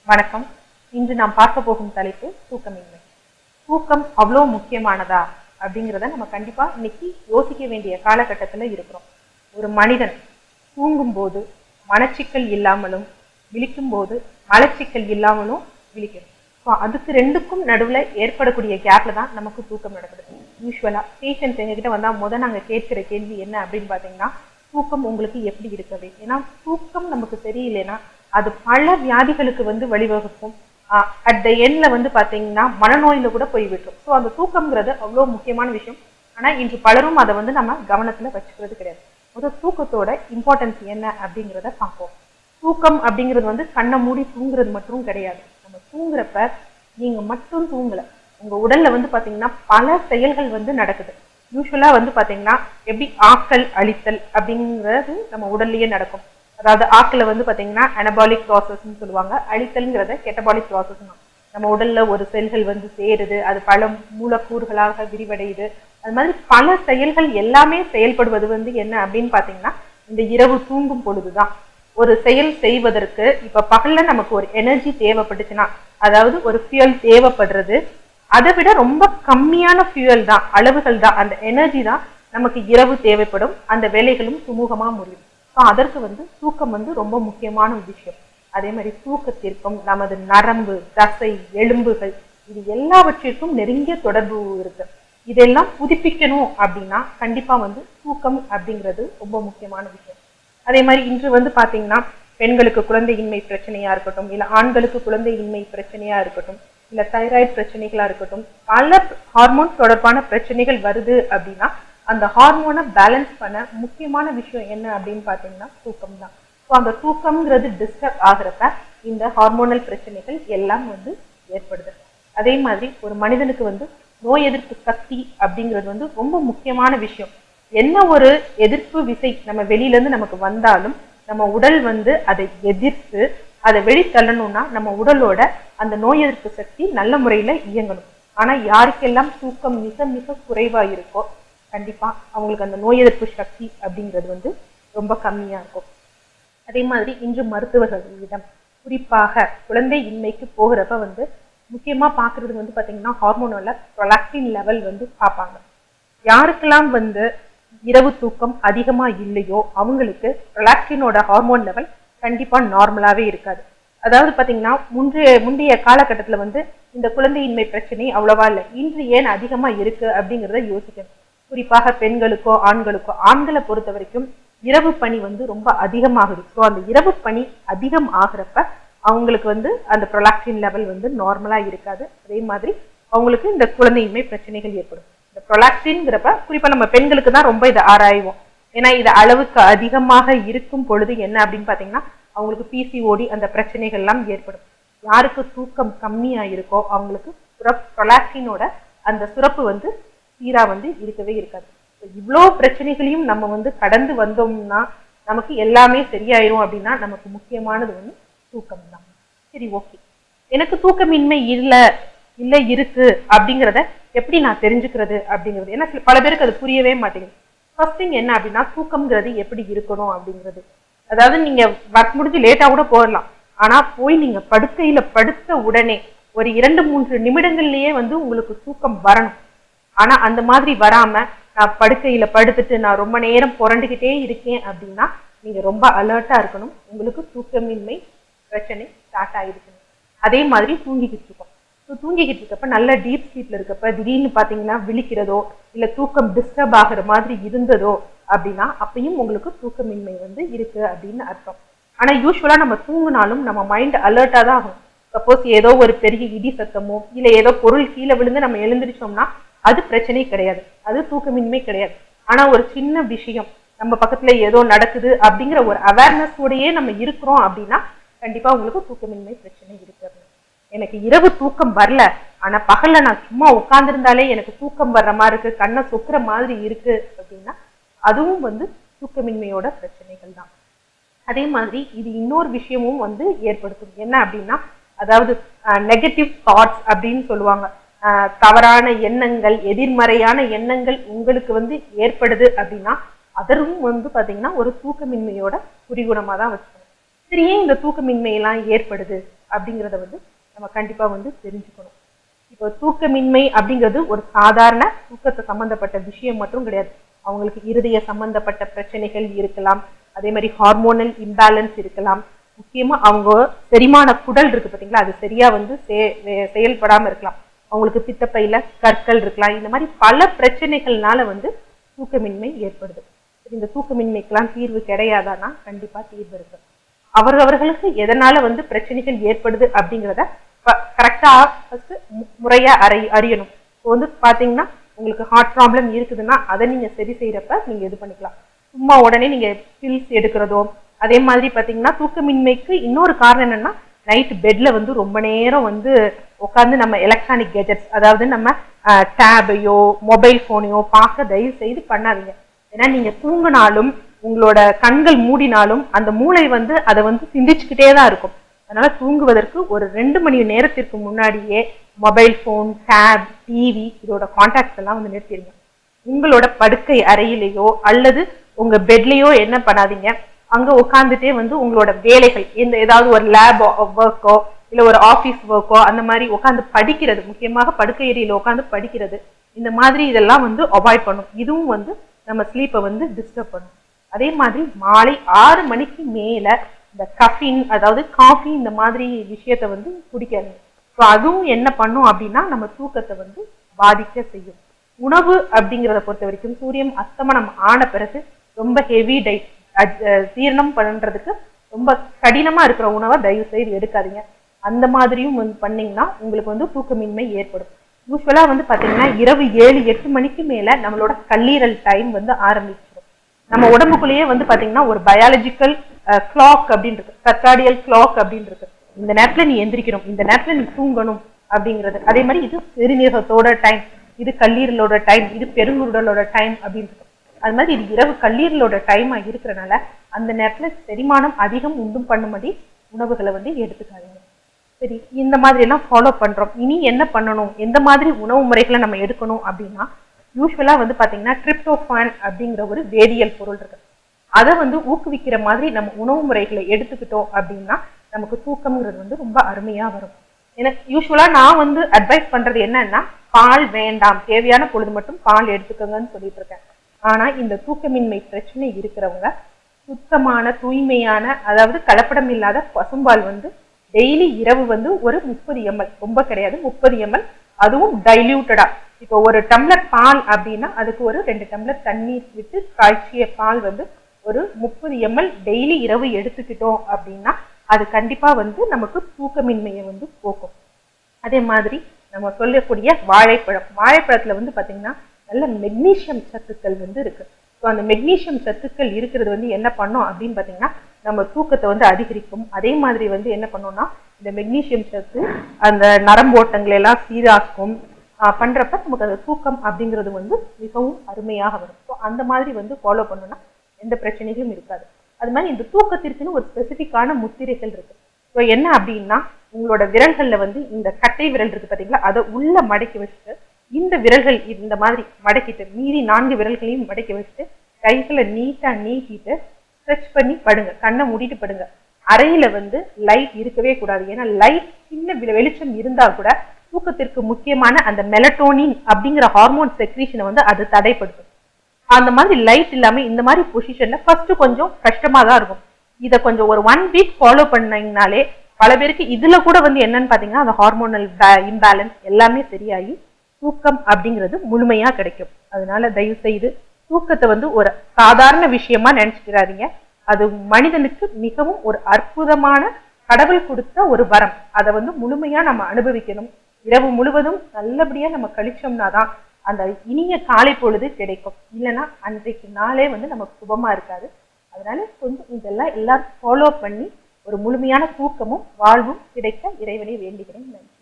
வணக்கம் இன்று நாம் பார்க்க போகும் தலைப்பு தூக்கமின்மை தூக்கம் அவ்வளோ முக்கியமானதா அப்படிங்கிறத நம்ம கண்டிப்பா இன்னைக்கு யோசிக்க வேண்டிய காலகட்டத்துல இருக்கிறோம் ஒரு மனிதன் தூங்கும்போது மனச்சிக்கல் இல்லாமலும் விழிக்கும் போது மலச்சிக்கல் இல்லாமலும் விழிக்கணும் ஸோ அதுக்கு ரெண்டுக்கும் நடுவுல ஏற்படக்கூடிய கேப்ல தான் நமக்கு தூக்கம் நடக்குது யூஸ்வலா பேஷண்ட் எங்ககிட்ட வந்தா முத நாங்க கேட்கிற கேள்வி என்ன அப்படின்னு பாத்தீங்கன்னா தூக்கம் உங்களுக்கு எப்படி இருக்கவே ஏன்னா தூக்கம் நமக்கு தெரியலனா அது பல வியாதிகளுக்கு வந்து வழிவகுக்கும் அட் த எண்ட்ல வந்து பாத்தீங்கன்னா மனநோயில கூட போய் விட்டுரும் ஸோ அந்த தூக்கம்ங்கிறது அவ்வளோ முக்கியமான விஷயம் ஆனா இன்று பலரும் அதை வந்து நம்ம கவனத்துல வச்சுக்கிறது கிடையாது முதல் தூக்கத்தோட இம்பார்ட்டன்ஸ் என்ன அப்படிங்கிறத பார்ப்போம் தூக்கம் அப்படிங்கிறது வந்து கண்ணை மூடி தூங்குறது மட்டும் கிடையாது நம்ம தூங்குறப்ப நீங்க மட்டும் தூங்கல உங்க உடல்ல வந்து பாத்தீங்கன்னா பல செயல்கள் வந்து நடக்குது யூஸ்வலா வந்து பாத்தீங்கன்னா எப்படி ஆக்கல் அழித்தல் அப்படிங்கிறது நம்ம உடல்லயே நடக்கும் அதாவது ஆக்கல வந்து பாத்தீங்கன்னா அனபாலிக் ப்ராசஸ்ன்னு சொல்லுவாங்க அழித்தல்ங்கிறத கெட்டபாலிக் ப்ராசஸ் நம்ம உடல்ல ஒரு செல்கள் வந்து சேருது அது பல மூலக்கூறுகளாக விரிவடையுது அது மாதிரி பல செயல்கள் எல்லாமே செயல்படுவது வந்து என்ன அப்படின்னு பாத்தீங்கன்னா இந்த இரவு தூங்கும் பொழுதுதான் ஒரு செயல் செய்வதற்கு இப்ப பகல்ல நமக்கு ஒரு எனர்ஜி தேவைப்பட்டுச்சுன்னா அதாவது ஒரு ஃபியூல் தேவைப்படுறது அதை விட ரொம்ப கம்மியான ஃபியூயல் தான் அளவுகள் தான் அந்த எனர்ஜி தான் நமக்கு இரவு தேவைப்படும் அந்த வேலைகளும் சுமூகமா முடியும் ஸோ அதற்கு வந்து தூக்கம் வந்து ரொம்ப முக்கியமான ஒரு விஷயம் அதே மாதிரி தூக்கத்திற்கும் நமது நரம்பு தசை எலும்புகள் இது எல்லாவற்றிற்கும் நெருங்கிய தொடர்பு இருக்கு இதெல்லாம் புதுப்பிக்கணும் அப்படின்னா கண்டிப்பா வந்து தூக்கம் அப்படிங்கிறது ரொம்ப முக்கியமான விஷயம் அதே மாதிரி இன்று வந்து பாத்தீங்கன்னா பெண்களுக்கு குழந்தையின்மை பிரச்சனையா இருக்கட்டும் இல்ல ஆண்களுக்கு குழந்தையின்மை பிரச்சனையா இருக்கட்டும் இல்ல தைராய்டு பிரச்சனைகளா இருக்கட்டும் பல ஹார்மோன் தொடர்பான பிரச்சனைகள் வருது அப்படின்னா அந்த ஹார்மோனை பேலன்ஸ் பண்ண முக்கியமான விஷயம் என்ன அப்படின்னு பாத்தீங்கன்னா தூக்கம் தான் ஸோ அந்த தூக்கம்ங்கிறது டிஸ்டர்ப் ஆகிறப்ப இந்த ஹார்மோனல் பிரச்சனைகள் எல்லாம் வந்து ஏற்படுது அதே மாதிரி ஒரு மனிதனுக்கு வந்து நோய் எதிர்ப்பு சக்தி அப்படிங்கிறது வந்து ரொம்ப முக்கியமான விஷயம் என்ன ஒரு எதிர்ப்பு விசை நம்ம வெளியில இருந்து நமக்கு வந்தாலும் நம்ம உடல் வந்து அதை எதிர்த்து அதை வெளித்தள்ளணும்னா நம்ம உடலோட அந்த நோய் எதிர்ப்பு சக்தி நல்ல முறையில இயங்கணும் ஆனா யாருக்கெல்லாம் தூக்கம் மிக மிக குறைவா இருக்கோ கண்டிப்பா அவங்களுக்கு அந்த நோய் எதிர்ப்பு சக்தி அப்படிங்கிறது வந்து ரொம்ப கம்மியா இருக்கும் அதே மாதிரி இன்று மருத்துவர்களிடம் குறிப்பாக குழந்தை இன்மைக்கு போகிறப்ப வந்து முக்கியமா பாக்குறது வந்து பாத்தீங்கன்னா ஹார்மோனோல ப்ரொலாக்டின் லெவல் வந்து பார்ப்பாங்க யாருக்கெல்லாம் வந்து இரவு தூக்கம் அதிகமா இல்லையோ அவங்களுக்கு ப்ரொலாக்டினோட ஹார்மோன் லெவல் கண்டிப்பா நார்மலாவே இருக்காது அதாவது பாத்தீங்கன்னா முந்தைய முந்தைய காலகட்டத்துல வந்து இந்த குழந்தையின்மை பிரச்சனை அவ்வளவா இல்லை இன்று ஏன் அதிகமா இருக்கு அப்படிங்கிறத யோசிக்கணும் குறிப்பாக பெண்களுக்கோ ஆண்களுக்கோ ஆண்களை பொறுத்த வரைக்கும் இரவு பணி வந்து ரொம்ப அதிகமாகுது ஸோ அந்த இரவு பணி அதிகம் ஆகிறப்ப அவங்களுக்கு வந்து அந்த ப்ரொலாக்டின் லெவல் வந்து நார்மலா இருக்காது அதே மாதிரி அவங்களுக்கு இந்த குழந்தையின்மை பிரச்சனைகள் ஏற்படும் இந்த ப்ரொலாக்டின்ங்கிறப்ப குறிப்பா நம்ம பெண்களுக்கு தான் ரொம்ப இதை ஆராய்வோம் ஏன்னா இது அளவுக்கு அதிகமாக இருக்கும் பொழுது என்ன அப்படின்னு பாத்தீங்கன்னா அவங்களுக்கு பிசிஓடி அந்த பிரச்சனைகள் எல்லாம் ஏற்படும் யாருக்கு தூக்கம் கம்மியா இருக்கோ அவங்களுக்கு ப்ரொலாக்டினோட அந்த சுரப்பு வந்து சீரா வந்து இருக்கவே இருக்காது இவ்வளோ பிரச்சனைகளையும் நம்ம வந்து கடந்து வந்தோம்னா நமக்கு எல்லாமே சரியாயிரும் அப்படின்னா நமக்கு முக்கியமானது வந்து தூக்கம் தான் சரி ஓகே எனக்கு தூக்கமின்மை இல்லை இல்லை இருக்கு அப்படிங்கிறத எப்படி நான் தெரிஞ்சுக்கிறது அப்படிங்கிறது ஏன்னா பல பேருக்கு அது புரியவே மாட்டேங்குது ஃபர்ஸ்ட் திங் என்ன அப்படின்னா தூக்கம்ங்கிறது எப்படி இருக்கணும் அப்படிங்கிறது அதாவது நீங்க ஒர்க் முடிஞ்சு லேட்டா கூட போயிடலாம் ஆனா போய் நீங்க படுக்கையில படுத்த உடனே ஒரு இரண்டு மூன்று நிமிடங்கள்லயே வந்து உங்களுக்கு தூக்கம் வரணும் ஆனா அந்த மாதிரி வராம நான் படுக்கையில படுத்துட்டு நான் ரொம்ப நேரம் புரண்டுகிட்டே இருக்கேன் அப்படின்னா நீங்க ரொம்ப அலர்ட்டா இருக்கணும் உங்களுக்கு தூக்கமின்மை பிரச்சனை ஸ்டார்ட் ஆயிருக்கணும் அதே மாதிரி தூங்கிக்கிட்டு இருக்கோம் ஸோ தூங்கிக்கிட்டு இருக்கப்ப நல்ல டீப் ஸ்லீப்ல இருக்கப்ப திடீர்னு பாத்தீங்கன்னா விழிக்கிறதோ இல்ல தூக்கம் டிஸ்டர்ப் ஆகுற மாதிரி இருந்ததோ அப்படின்னா அப்பயும் உங்களுக்கு தூக்கமின்மை வந்து இருக்கு அப்படின்னு அர்த்தம் ஆனா யூஸ்வலா நம்ம தூங்கினாலும் நம்ம மைண்ட் அலர்ட்டா தான் ஆகும் சப்போஸ் ஏதோ ஒரு பெரிய இடி சத்தமோ இல்ல ஏதோ பொருள் கீழே விழுந்து நம்ம எழுந்திரிச்சோம்னா அது பிரச்சனை கிடையாது அது தூக்கமின்மை கிடையாது ஆனா ஒரு சின்ன விஷயம் நம்ம பக்கத்துல ஏதோ நடக்குது அப்படிங்கிற ஒரு அவேர்னஸோடயே நம்ம இருக்கிறோம் அப்படின்னா கண்டிப்பா உங்களுக்கு தூக்கமின்மை பிரச்சனை இருக்கிறது எனக்கு இரவு தூக்கம் வரல ஆனா பகல்ல நான் சும்மா உட்கார்ந்துருந்தாலே எனக்கு தூக்கம் வர்ற மாதிரி இருக்கு கண்ணை சொக்குற மாதிரி இருக்கு அப்படின்னா அதுவும் வந்து தூக்கமின்மையோட பிரச்சனைகள் தான் அதே மாதிரி இது இன்னொரு விஷயமும் வந்து ஏற்படுத்தும் என்ன அப்படின்னா அதாவது நெகட்டிவ் தாட்ஸ் அப்படின்னு சொல்லுவாங்க தவறான எண்ணங்கள் எதிர்மறையான எண்ணங்கள் உங்களுக்கு வந்து ஏற்படுது அப்படின்னா அதரும் வந்து பாத்தீங்கன்னா ஒரு தூக்கமின்மையோட குறிகுணமா தான் வச்சுக்கணும் சரி ஏன் இந்த தூக்கமின்மையெல்லாம் ஏற்படுது அப்படிங்கிறத வந்து நம்ம கண்டிப்பா வந்து தெரிஞ்சுக்கணும் இப்போ தூக்கமின்மை அப்படிங்கிறது ஒரு சாதாரண தூக்கத்தை சம்பந்தப்பட்ட விஷயம் மட்டும் கிடையாது அவங்களுக்கு இருதய சம்பந்தப்பட்ட பிரச்சனைகள் இருக்கலாம் அதே மாதிரி ஹார்மோனல் இம்பேலன்ஸ் இருக்கலாம் முக்கியமா அவங்க செரிமான குடல் இருக்கு பாத்தீங்களா அது சரியா வந்து செ- வே- செயல்படாம இருக்கலாம் அவங்களுக்கு பித்தப்பையில கற்கள் இருக்கலாம் இந்த மாதிரி பல பிரச்சனைகள்னால வந்து தூக்கமின்மை ஏற்படுது இந்த தூக்கமின்மைக்கெல்லாம் தீர்வு கிடையாதானா கண்டிப்பா தீர்வு இருக்கு அவரவர்களுக்கு எதனால வந்து பிரச்சனைகள் ஏற்படுது அப்படிங்கிறத கரெக்டா ஃபர்ஸ்ட் முறையா அறி அறியணும் இப்போ வந்து பாத்தீங்கன்னா உங்களுக்கு ஹார்ட் ப்ராப்ளம் இருக்குதுன்னா அதை நீங்க சரி செய்யறப்ப நீங்க இது பண்ணிக்கலாம் சும்மா உடனே நீங்க பில்ஸ் எடுக்கிறதோ அதே மாதிரி பாத்தீங்கன்னா தூக்கமின்மைக்கு இன்னொரு காரணம் என்னன்னா நைட் பெட்ல வந்து ரொம்ப நேரம் வந்து உட்காந்து நம்ம எலக்ட்ரானிக் கேஜெட்ஸ் அதாவது நம்ம டேபையோ மொபைல் போனையோ பார்க்க தயவு செய்து பண்ணாதீங்க ஏன்னா நீங்க தூங்கினாலும் உங்களோட கண்கள் மூடினாலும் அந்த மூளை வந்து அதை வந்து சிந்திச்சுக்கிட்டே தான் இருக்கும் அதனால தூங்குவதற்கு ஒரு ரெண்டு மணி நேரத்திற்கு முன்னாடியே மொபைல் ஃபோன் டேப் டிவி இதோட கான்டாக்ட்ஸ் எல்லாம் வந்து நிறுத்திடுங்க உங்களோட படுக்கை அறையிலேயோ அல்லது உங்க பெட்லயோ என்ன பண்ணாதீங்க அங்க உட்காந்துட்டே வந்து உங்களோட வேலைகள் எந்த ஏதாவது ஒரு லேப் ஒர்க்கோ இல்ல ஒரு ஆபீஸ் ஒர்க்கோ அந்த மாதிரி உட்காந்து படிக்கிறது முக்கியமாக படுக்கை ஏரியில உட்காந்து படிக்கிறது இந்த மாதிரி இதெல்லாம் வந்து அவாய்ட் பண்ணும் இதுவும் வந்து நம்ம ஸ்லீப்பை வந்து டிஸ்டர்ப் பண்ணும் அதே மாதிரி மாலை ஆறு மணிக்கு மேல இந்த கஃபின் அதாவது காஃபி இந்த மாதிரி விஷயத்த வந்து குடிக்காதீங்க ஸோ அதுவும் என்ன பண்ணும் அப்படின்னா நம்ம தூக்கத்தை வந்து பாதிக்க செய்யும் உணவு அப்படிங்கிறத பொறுத்த வரைக்கும் சூரியன் அஸ்தமனம் ஆன பிறகு ரொம்ப ஹெவி டைட் ஜீரணம் பண்றதுக்கு ரொம்ப கடினமா இருக்கிற உணவை தயவு செய்து எடுக்காதீங்க அந்த மாதிரியும் வந்து பண்ணீங்கன்னா உங்களுக்கு வந்து தூக்கமின்மை ஏற்படும் யூஸ்வலா வந்து பாத்தீங்கன்னா இரவு ஏழு எட்டு மணிக்கு மேல நம்மளோட கல்லீரல் டைம் வந்து ஆரம்பிச்சிடும் நம்ம உடம்புக்குள்ளேயே வந்து பாத்தீங்கன்னா ஒரு பயாலஜிக்கல் கிளாக் அப்படின்னு இருக்கு சர்க்காடியல் கிளாக் அப்படின்னு இருக்கு இந்த நேரத்துல நீ எந்திரிக்கணும் இந்த நேரத்துல நீ தூங்கணும் அப்படிங்கிறது அதே மாதிரி இது சிறுநீரகத்தோட டைம் இது கல்லீரலோட டைம் இது பெருங்குடலோட டைம் அப்படின்னு இருக்கு அது மாதிரி இது இரவு கல்லீரலோட டைமா இருக்கிறனால அந்த நேரத்துல செரிமானம் அதிகம் உண்டும் பண்ணும்படி உணவுகளை வந்து எடுத்துக்காதீங்க சரி இந்த மாதிரி எல்லாம் ஃபாலோ பண்றோம் இனி என்ன பண்ணணும் எந்த மாதிரி உணவு முறைகளை நம்ம எடுக்கணும் அப்படின்னா யூஸ்வலா வந்து பாத்தீங்கன்னா ட்ரிப்டோஃபான் அப்படிங்கிற ஒரு வேதியியல் பொருள் இருக்கு அதை வந்து ஊக்குவிக்கிற மாதிரி நம்ம உணவு முறைகளை எடுத்துக்கிட்டோம் அப்படின்னா நமக்கு தூக்கம்ங்கிறது வந்து ரொம்ப அருமையா வரும் எனக்கு யூஸ்வலா நான் வந்து அட்வைஸ் பண்றது என்னன்னா பால் வேண்டாம் தேவையான பொழுது மட்டும் பால் எடுத்துக்கோங்கன்னு சொல்லிட்டு இருக்கேன் ஆனா இந்த தூக்கமின்மை பிரச்சனை இருக்கிறவங்க சுத்தமான தூய்மையான அதாவது கலப்படம் இல்லாத பசும்பால் வந்து டெய்லி இரவு வந்து ஒரு முப்பது எம்எல் ரொம்ப கிடையாது முப்பது எம்எல் அதுவும் டைல்யூட்டடா இப்போ ஒரு டம்ளர் பால் அப்படின்னா அதுக்கு ஒரு ரெண்டு டம்ளர் தண்ணீர் விட்டு காய்ச்சிய பால் வந்து ஒரு முப்பது எம்எல் டெய்லி இரவு எடுத்துக்கிட்டோம் அப்படின்னா அது கண்டிப்பா வந்து நமக்கு தூக்கமின்மையை வந்து போக்கும் அதே மாதிரி நம்ம சொல்லக்கூடிய வாழைப்பழம் வாழைப்பழத்துல வந்து பாத்தீங்கன்னா நல்ல மெக்னீசியம் சத்துக்கள் வந்து இருக்கு ஸோ அந்த மெக்னீசியம் சத்துக்கள் இருக்கிறது வந்து என்ன பண்ணும் அப்படின்னு பாத்தீங்கன்னா நம்ம தூக்கத்தை வந்து அதிகரிக்கும் அதே மாதிரி வந்து என்ன பண்ணோம்னா இந்த மெக்னீசியம் சத்து அந்த நரம்போட்டங்களை எல்லாம் சீராக்கும் ஆஹ் பண்றப்ப நமக்கு அந்த தூக்கம் அப்படிங்கிறது வந்து மிகவும் அருமையாக வரும் ஸோ அந்த மாதிரி வந்து ஃபாலோ பண்ணோம்னா எந்த பிரச்சனைகளும் இருக்காது அது மாதிரி இந்த தூக்கத்திற்குன்னு ஒரு ஸ்பெசிஃபிக்கான முத்திரைகள் இருக்கு ஸோ என்ன அப்படின்னா உங்களோட விரல்கள்ல வந்து இந்த கட்டை விரல் இருக்கு பாத்தீங்களா அதை உள்ள மடக்கி வச்சுட்டு இந்த விரல்கள் இந்த மாதிரி மடக்கிட்டு மீதி நான்கு விரல்களையும் மடக்கி வச்சுட்டு கைகளை நீட்டா நீட்டிட்டு ஸ்ட்ரெச் பண்ணி படுங்க கண்ணை மூடிட்டு படுங்க அறையில வந்து லைட் இருக்கவே கூடாது ஏன்னா லைட் சின்ன வெளி- வெளிச்சம் இருந்தா கூட தூக்கத்திற்கு முக்கியமான அந்த மெலட்டோனின் அப்படிங்கிற ஹார்மோன் செக்ரீஷனை வந்து அது தடைப்படுத்தும் அந்த மாதிரி லைட் இல்லாம இந்த மாதிரி பொசிஷன்ல ஃபர்ஸ்ட் கொஞ்சம் கஷ்டமா தான் இருக்கும் இத கொஞ்சம் ஒரு ஒன் வீக் ஃபாலோ பண்ணீங்கனாலே பல பேருக்கு இதுல கூட வந்து என்னன்னு பாத்தீங்கன்னா அந்த ஹார்மோனல் இம்பேலன்ஸ் எல்லாமே சரியாகி தூக்கம் அப்படிங்கிறது முழுமையா கிடைக்கும் அதனால தயவு செய்து தூக்கத்தை வந்து ஒரு சாதாரண விஷயமா நினைச்சுக்கிறாதீங்க அது மனிதனுக்கு மிகவும் ஒரு அற்புதமான கடவுள் கொடுத்த ஒரு வரம் அதை வந்து முழுமையா நம்ம அனுபவிக்கணும் இரவு முழுவதும் நல்லபடியா நம்ம கழிச்சோம்னா தான் அந்த இனிய காலை பொழுது கிடைக்கும் இல்லைன்னா அன்றைக்கு நாளே வந்து நமக்கு சுபமா இருக்காது அதனால கொஞ்சம் இதெல்லாம் எல்லாரும் ஃபாலோ பண்ணி ஒரு முழுமையான தூக்கமும் வாழ்வும் கிடைக்க இறைவனை வேண்டுகிறேன் நன்றி